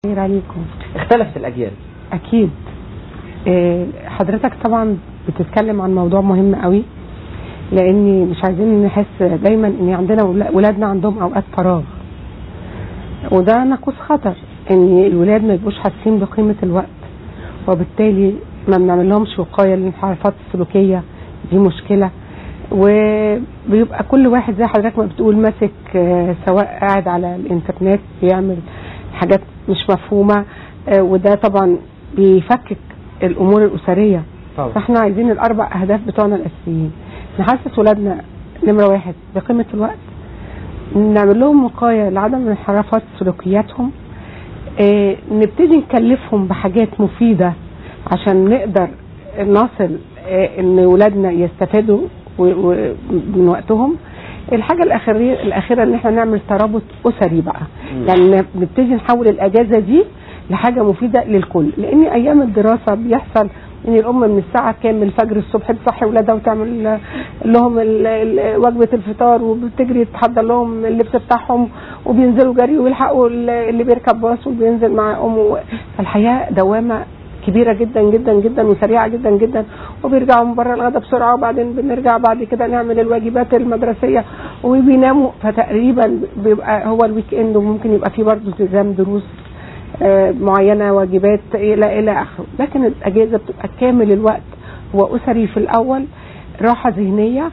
خير عليكم اختلفت الاجيال اكيد آه، حضرتك طبعا بتتكلم عن موضوع مهم قوي لاني مش عايزين نحس دايما ان عندنا ولا- ولادنا عندهم اوقات فراغ وده ناقوس خطر ان الولاد ما يبقوش حاسين بقيمه الوقت وبالتالي ما بنعمل لهمش وقايه للانحرافات السلوكيه دي مشكله وبيبقى كل واحد زي حضرتك ما بتقول ماسك آه، سواء قاعد على الانترنت بيعمل حاجات مش مفهومه آه، وده طبعا بيفكك الامور الاسريه طبعا فاحنا عايزين الاربع اهداف بتوعنا الاساسيين نحسس ولادنا نمره واحد بقيمه الوقت نعمل لهم وقايه لعدم انحرافات سلوكياتهم آه، نبتدي نكلفهم بحاجات مفيده عشان نقدر نصل آه، ان ولادنا يستفادوا و- و- من وقتهم الحاجة الأخيرة الأخيرة إن إحنا نعمل ترابط أسري بقى، مم. يعني نبتدي نحول الأجازة دي لحاجة مفيدة للكل، لأن أيام الدراسة بيحصل إن الأم من الساعة كام من الفجر الصبح تصحي ولادها وتعمل لهم ال- ال- وجبة الفطار وبتجري تحضر لهم اللبس بتاعهم وبينزلوا جري ويلحقوا ال- اللي بيركب باص واللي بينزل مع أمه، فالحياة دوامة كبيره جدا جدا جدا وسريعه جدا جدا وبيرجعوا من بره الغدا بسرعه وبعدين بنرجع بعد كده نعمل الواجبات المدرسيه وبيناموا فتقريبا بيبقى هو الويك اند وممكن يبقى فيه برضه التزام دروس آه، معينه واجبات الى الى اخره لكن الاجازه بتبقى كامل الوقت هو اسري في الاول راحه ذهنيه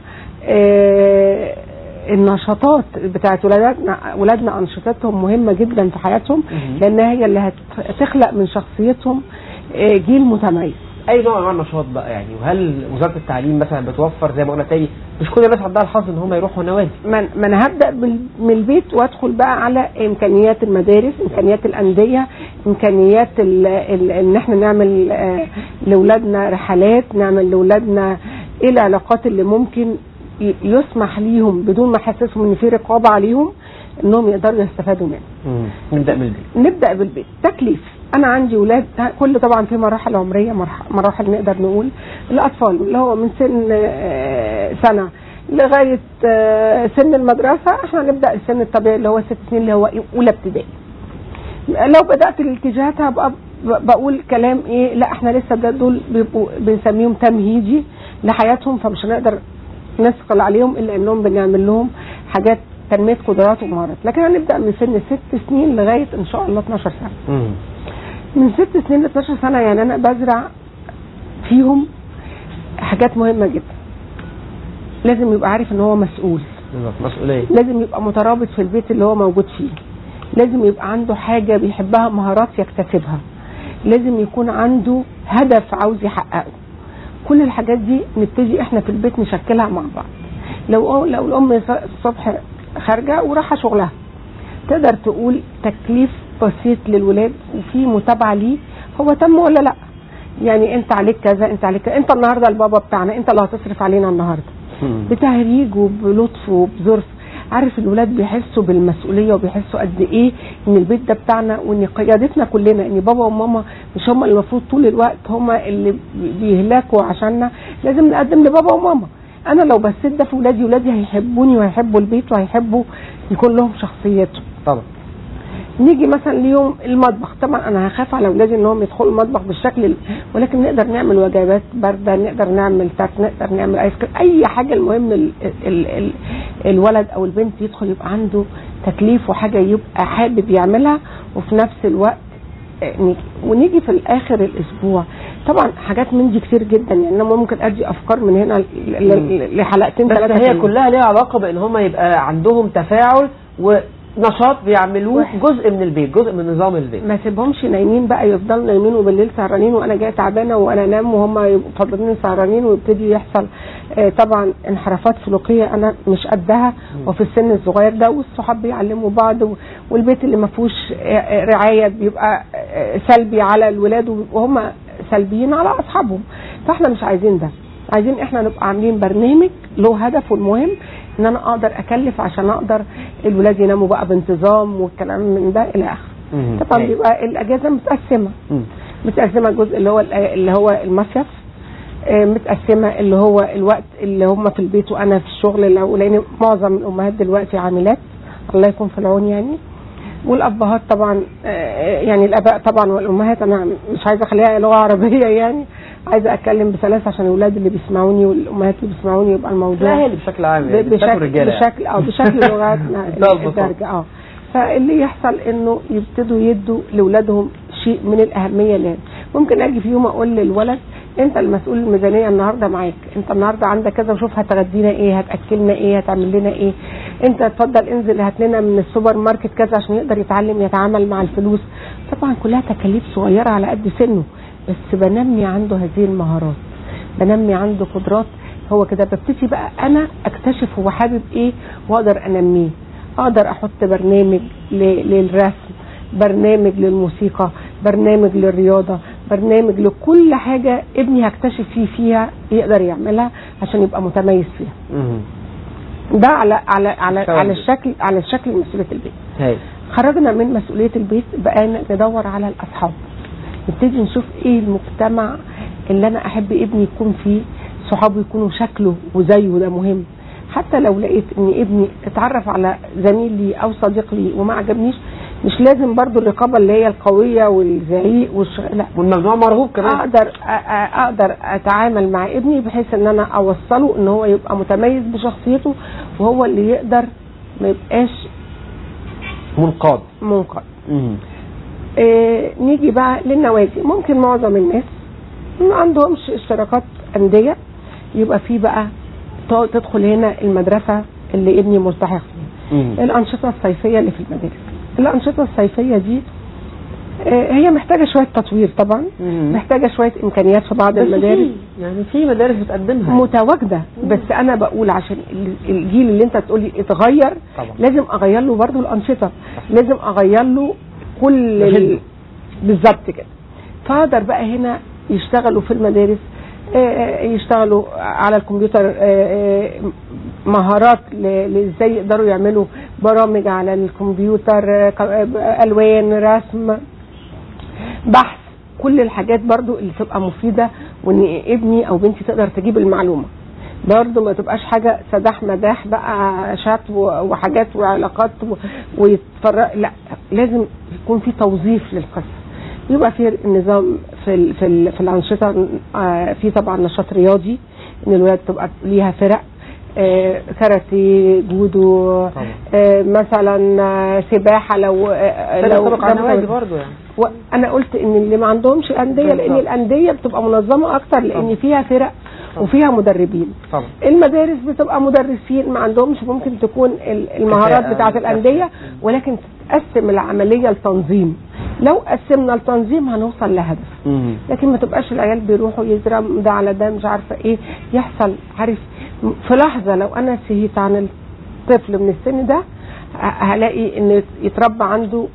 آه، النشاطات بتاعت ولادنا ولادنا انشطتهم مهمه جدا في حياتهم مهم. لانها هي اللي هتخلق من شخصيتهم آه، جيل متميز اي نوع من انواع النشاط بقى يعني وهل وزاره التعليم مثلا بتوفر زي ما قلنا تاني مش كل الناس عندها الحظ ان هم يروحوا نوادي ما ما انا هبدا بال- من البيت وادخل بقى على امكانيات المدارس امكانيات الانديه امكانيات ال- ال- ان احنا نعمل آه، لاولادنا رحلات نعمل لاولادنا ايه العلاقات اللي ممكن ي- يسمح ليهم بدون ما احسسهم ان في رقابه عليهم انهم يقدروا يستفادوا منها نبدا من البيت نبدا بالبيت تكليف انا عندي ولاد كل طبعا في مراحل عمريه مرح- مراحل نقدر نقول الاطفال اللي هو من سن آه، سنه لغايه آه، سن المدرسه احنا نبدا السن الطبيعي اللي هو ست سنين اللي هو اولى ابتدائي لو بدات الاتجاهات هبقى ب- بقول كلام ايه لا احنا لسه ده دول بيبقوا بنسميهم تمهيدي لحياتهم فمش هنقدر نثقل عليهم الا انهم بنعمل لهم حاجات تنميه قدرات ومهارات لكن هنبدا من سن ست سنين لغايه ان شاء الله 12 سنه من ست سنين ل 12 سنه يعني انا بزرع فيهم حاجات مهمه جدا لازم يبقى عارف ان هو مسؤول بالظبط مسؤوليه لازم يبقى مترابط في البيت اللي هو موجود فيه لازم يبقى عنده حاجة بيحبها مهارات يكتسبها لازم يكون عنده هدف عاوز يحققه كل الحاجات دي نبتدي احنا في البيت نشكلها مع بعض لو لو الام الصبح خارجه ورايحه شغلها تقدر تقول تكليف بسيط للولاد وفي متابعه ليه هو تم ولا لا يعني انت عليك كذا انت عليك كذا. انت النهارده البابا بتاعنا انت اللي هتصرف علينا النهارده بتهريج وبلطف وبظرف عارف الولاد بيحسوا بالمسؤوليه وبيحسوا قد ايه ان البيت ده بتاعنا وان قيادتنا كلنا ان بابا وماما مش هم اللي المفروض طول الوقت هم اللي بيهلكوا عشاننا لازم نقدم لبابا وماما انا لو بصيت ده في ولادي ولادي هيحبوني وهيحبوا البيت وهيحبوا يكون لهم شخصيتهم طبعا نيجي مثلا ليوم المطبخ طبعا انا هخاف على اولادي انهم يدخلوا المطبخ بالشكل ال- ولكن نقدر نعمل وجبات بارده نقدر نعمل تاك نقدر نعمل ايس كريم اي حاجه المهم ال ال ال الولد او البنت يدخل يبقى عنده تكليف وحاجه يبقى حابب يعملها وفي نفس الوقت آه، نيجي ونيجي في الاخر الاسبوع طبعا حاجات من دي كتير جدا يعني انا ممكن ادي افكار من هنا ل- ل- لحلقتين بس ثلاثه هي كلها ليها علاقه بان هم يبقى عندهم تفاعل ونشاط بيعملوه واحد. جزء من البيت جزء من نظام البيت ما سيبهمش نايمين بقى يفضلوا نايمين وبالليل سهرانين وانا جايه تعبانه وانا انام وهم يبقوا فاضلين سهرانين ويبتدي يحصل آه، طبعا انحرافات سلوكيه انا مش قدها وفي السن الصغير ده والصحاب بيعلموا بعض و- والبيت اللي ما فيهوش آه، آه، رعايه بيبقى آه، سلبي على الولاد وهم سلبيين على اصحابهم فاحنا مش عايزين ده عايزين احنا نبقى عاملين برنامج له هدف والمهم ان انا اقدر اكلف عشان اقدر الولاد يناموا بقى بانتظام والكلام من ده الى اخره مم. طبعا أيوة. بيبقى الاجازه متقسمه مم. متقسمه الجزء اللي هو اللي هو المصيف آه، متقسمه اللي هو الوقت اللي هم في البيت وانا في الشغل لو لان معظم الامهات دلوقتي عاملات الله يكون في العون يعني والابهات طبعا آه، يعني الاباء طبعا والامهات انا مش عايزه اخليها لغه عربيه يعني عايزه اتكلم بسلاسه عشان الاولاد اللي بيسمعوني والامهات اللي بيسمعوني يبقى الموضوع الاهالي بشكل عام يعني ب- بالذات بشكل الرجاله يعني. بشكل اه بشكل لغاتنا بمنتهى البساطة. الدارجه اه فاللي يحصل انه يبتدوا يدوا لاولادهم شيء من الاهميه لهم ممكن اجي في يوم اقول للولد انت المسؤول الميزانيه النهارده معاك انت النهارده عندك كذا وشوف هتغدينا ايه هتاكلنا ايه هتعمل لنا ايه انت اتفضل انزل هات لنا من السوبر ماركت كذا عشان يقدر يتعلم يتعامل مع الفلوس طبعا كلها تكاليف صغيره على قد سنه بس بنمي عنده هذه المهارات بنمي عنده قدرات هو كده ببتدي بقى انا اكتشف هو حابب ايه واقدر انميه اقدر احط برنامج ل- للرسم برنامج للموسيقى برنامج للرياضة برنامج لكل حاجة ابني هكتشف فيه فيها يقدر يعملها عشان يبقى متميز فيها مهم. ده على على على تمام. على الشكل على الشكل مسؤولية البيت هاي خرجنا من مسؤولية البيت بقى ندور على الأصحاب نبتدي نشوف ايه المجتمع اللي انا احب ابني يكون فيه صحابه يكونوا شكله وزيه ده مهم حتى لو لقيت ان ابني اتعرف على زميل لي او صديق لي وما عجبنيش مش لازم برضو الرقابه اللي هي القويه والزعيق والش... لا والممنوع مرغوب كمان اقدر أ- أ- اقدر اتعامل مع ابني بحيث ان انا اوصله ان هو يبقى متميز بشخصيته وهو اللي يقدر ما يبقاش منقاد منقذ مهم. آه، نيجي بقى للنوادي ممكن معظم الناس ما عندهمش اشتراكات أندية يبقى في بقى ت- تدخل هنا المدرسة اللي ابني ملتحق فيها مهم. الأنشطة الصيفية اللي في المدارس الأنشطة الصيفية دي آه، هي محتاجة شوية تطوير طبعا مهم. محتاجة شوية إمكانيات في بعض بس المدارس في يعني في مدارس بتقدمها متواجدة بس أنا بقول عشان ال- الجيل اللي أنت تقولي اتغير طبعا لازم أغير له برضه الأنشطة لازم أغير له كل ال... بشدة. بالظبط كده فاقدر بقى هنا يشتغلوا في المدارس آه، آه، يشتغلوا على الكمبيوتر آه، آه، مهارات ل- لازاي يقدروا يعملوا برامج على الكمبيوتر آه، ك- آه، الوان رسم بحث كل الحاجات برضو اللي تبقى مفيدة وان ابني او بنتي تقدر تجيب المعلومة برضو ما تبقاش حاجة سداح مداح بقى شات و- وحاجات وعلاقات و- ويتفرق لا لازم يكون في توظيف للقصة يبقى في النظام في ال في, ال في الأنشطة آه، في طبعا نشاط رياضي ان الولاد تبقى ليها فرق آه، كاراتيه جودو طبعا. آه، مثلا آه، سباحة لو آه، لو لو على النوادي برضه يعني وانا قلت ان اللي ما عندهمش انديه لان بالظبط. الانديه بتبقى منظمه اكتر لان طبعا. فيها فرق طبعا. وفيها مدربين طبعا المدارس بتبقى مدرسين ما عندهمش ممكن تكون ال- المهارات كفاءة بتاعه كفاءة. الانديه ولكن تقسم العمليه لتنظيم لو قسمنا التنظيم هنوصل لهدف مهم. لكن ما تبقاش العيال بيروحوا يزرم ده على ده مش عارفه ايه يحصل عارف في لحظه لو انا سهيت عن الطفل من السن ده ه- هلاقي ان يتربى عنده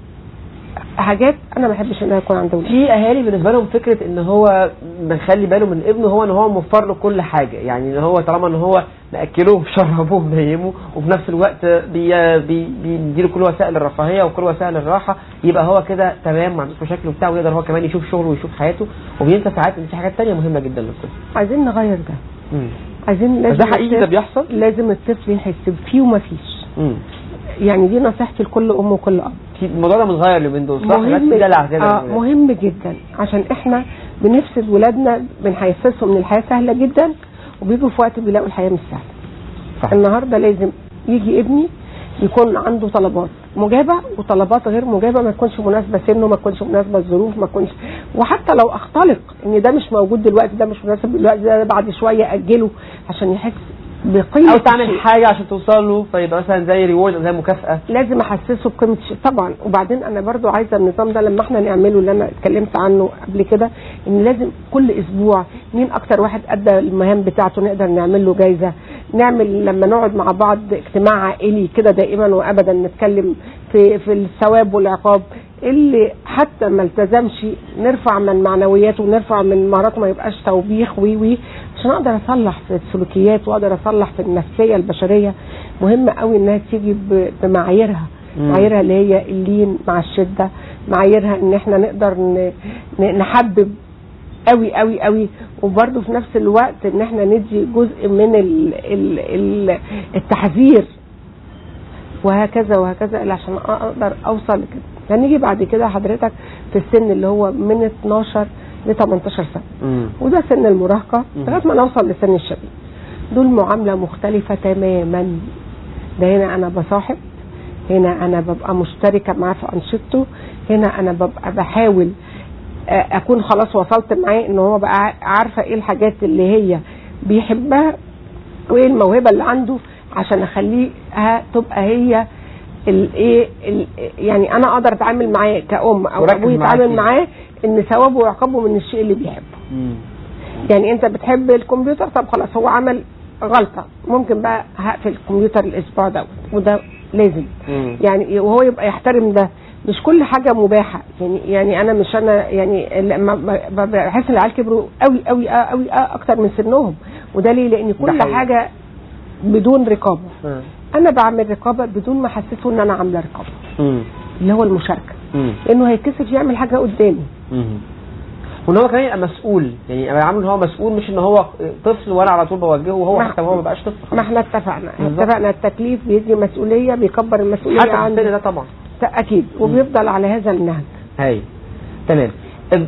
حاجات انا ما بحبش انها يكون عند ولادي في اهالي بالنسبه لهم فكره ان هو مخلي باله من ابنه هو ان هو موفر له كل حاجه يعني ان هو طالما ان هو ماكلوه شربوه منيمه وفي نفس الوقت بي بي بيديله كل وسائل الرفاهيه وكل وسائل الراحه يبقى هو كده تمام ما عندوش مشاكل وبتاع ويقدر هو كمان يشوف شغله ويشوف حياته وبينسى ساعات ان في حاجات تانية مهمه جدا للطفل عايزين نغير ده مم. عايزين بس لازم ده حقيقي ده الطفل- بيحصل لازم الطفل يحس فيه وما فيش مم. يعني دي نصيحتي لكل ام وكل اب في- الموضوع ده متغير اليومين دول صح بس في دلع زياده آه من الولاد. مهم جدا عشان احنا بنفسد ولادنا بنحسسهم ان الحياه سهله جدا وبيجوا في وقت بيلاقوا الحياه مش سهله صح. النهارده لازم يجي ابني يكون عنده طلبات مجابه وطلبات غير مجابه ما تكونش مناسبه سنه ما تكونش مناسبه الظروف ما تكونش وحتى لو اختلق ان ده مش موجود دلوقتي ده مش مناسب دلوقتي ده بعد شويه اجله عشان يحس بقيمه او تعمل الشيء. حاجه عشان توصل له فيبقى مثلا زي ريورد زي مكافاه لازم احسسه بقيمه الشيء طبعا وبعدين انا برضو عايزه النظام ده لما احنا نعمله اللي انا اتكلمت عنه قبل كده ان لازم كل اسبوع مين اكتر واحد ادى المهام بتاعته نقدر نعمل له جايزه نعمل لما نقعد مع بعض اجتماع عائلي كده دائما وابدا نتكلم في في الثواب والعقاب اللي حتى ما التزمش نرفع من معنوياته ونرفع من مهاراته ما يبقاش توبيخ وي وي عشان اقدر اصلح في السلوكيات واقدر اصلح في النفسيه البشريه مهم قوي انها تيجي ب- بمعاييرها مم. معاييرها اللي هي اللين مع الشده معاييرها ان احنا نقدر ن- ن- نحبب قوي قوي قوي وبرضه في نفس الوقت ان احنا ندي جزء من ال ال ال التحذير وهكذا وهكذا إلى عشان اقدر اوصل لكده هنيجي بعد كده حضرتك في السن اللي هو من 12 ل 18 سنه مم. وده سن المراهقه مم. لغايه ما نوصل لسن الشباب دول معامله مختلفه تماما ده هنا انا بصاحب هنا انا ببقى مشتركه معاه في انشطته هنا انا ببقى بحاول آه، اكون خلاص وصلت معاه ان هو بقى عارفه ايه الحاجات اللي هي بيحبها وايه الموهبه اللي عنده عشان اخليها تبقى هي الايه ال- يعني انا اقدر اتعامل معاه كأم او وركز ابوه معاه يتعامل فيه. معاه ان ثوابه وعقابه من الشيء اللي بيحبه مم. يعني انت بتحب الكمبيوتر طب خلاص هو عمل غلطه ممكن بقى هقفل الكمبيوتر الاسبوع دوت وده لازم مم. يعني وهو يبقى يحترم ده مش كل حاجه مباحه يعني يعني انا مش انا يعني لما ب- ب- بحس ان العيال كبروا قوي قوي قوي اكتر من سنهم وده ليه لان كل حقيقي. حاجه بدون رقابه آه. انا بعمل رقابه بدون ما احسسه ان انا عامله رقابه مم. اللي هو المشاركه مم. لانه هيتكسف يعمل حاجه قدامي مم. وان هو كمان يبقى مسؤول يعني انا عامل ان هو مسؤول مش ان هو طفل وانا على طول بوجهه وهو ما- حتى هو ما بقاش طفل ما احنا اتفقنا بالظبط. اتفقنا التكليف بيدي مسؤوليه بيكبر المسؤوليه حتى في عنده السن ده طبعا اكيد وبيفضل على هذا النهج هاي تمام طب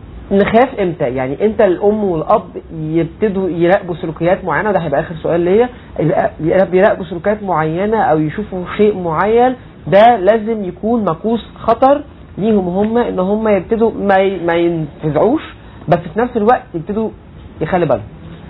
نخاف امتى يعني امتى الام والاب يبتدوا يراقبوا سلوكيات معينه ده هيبقى اخر سؤال ليا يبقى بيراقبوا سلوكيات معينه او يشوفوا شيء معين ده لازم يكون مقوس خطر ليهم هم ان هم يبتدوا ما ي- ما ينفذعوش بس في نفس الوقت يبتدوا يخلي بالهم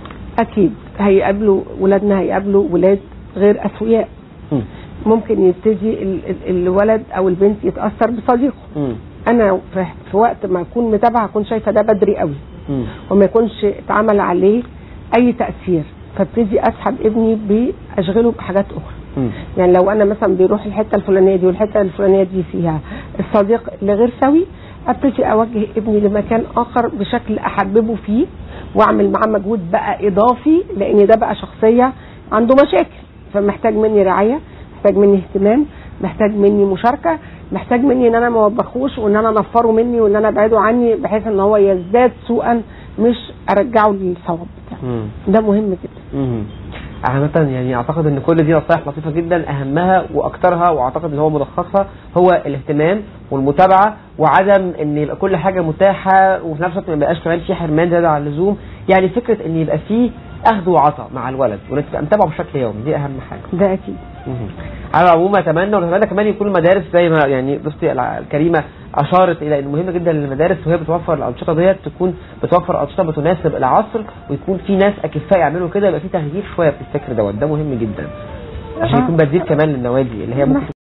اكيد هيقابلوا ولادنا هيقابلوا ولاد غير اسوياء مم. ممكن يبتدي ال- ال- الولد او البنت يتاثر بصديقه مم. انا في في وقت ما اكون متابعه اكون شايفه ده بدري قوي مم. وما يكونش اتعمل عليه اي تاثير فابتدي اسحب ابني باشغله بحاجات اخرى مم. يعني لو انا مثلا بيروح الحته الفلانيه دي والحته الفلانيه دي فيها الصديق اللي غير سوي ابتدي اوجه ابني لمكان اخر بشكل احببه فيه واعمل معاه مجهود بقى اضافي لان ده بقى شخصيه عنده مشاكل فمحتاج مني رعايه محتاج مني اهتمام محتاج مني مشاركه محتاج مني ان انا ما اوبخوش وان انا انفره مني وان انا ابعده عني بحيث ان هو يزداد سوءا مش ارجعه للصواب بتاعه مم. ده مهم جدا مهم. عامة يعني اعتقد ان كل دي نصائح لطيفة جدا اهمها واكثرها واعتقد ان هو ملخصها هو الاهتمام والمتابعة وعدم ان يبقى كل حاجة متاحة وفي نفس الوقت ما يبقاش كمان في حرمان زيادة عن اللزوم يعني فكرة ان يبقى في اخذ وعطاء مع الولد وانك تبقى متابعه بشكل يومي دي اهم حاجة ده اكيد مهم. على العموم اتمنى ونتمنى كمان يكون المدارس زي ما يعني ضيفتي الع- الكريمه اشارت الى ان مهم جدا ان المدارس وهي بتوفر الانشطه ديت تكون بتوفر انشطه بتناسب العصر ويكون في ناس اكفاء يعملوا كده يبقى في تغيير شويه في الفكر دوت ده مهم جدا عشان آه. يكون بديل كمان للنوادي اللي هي ممكن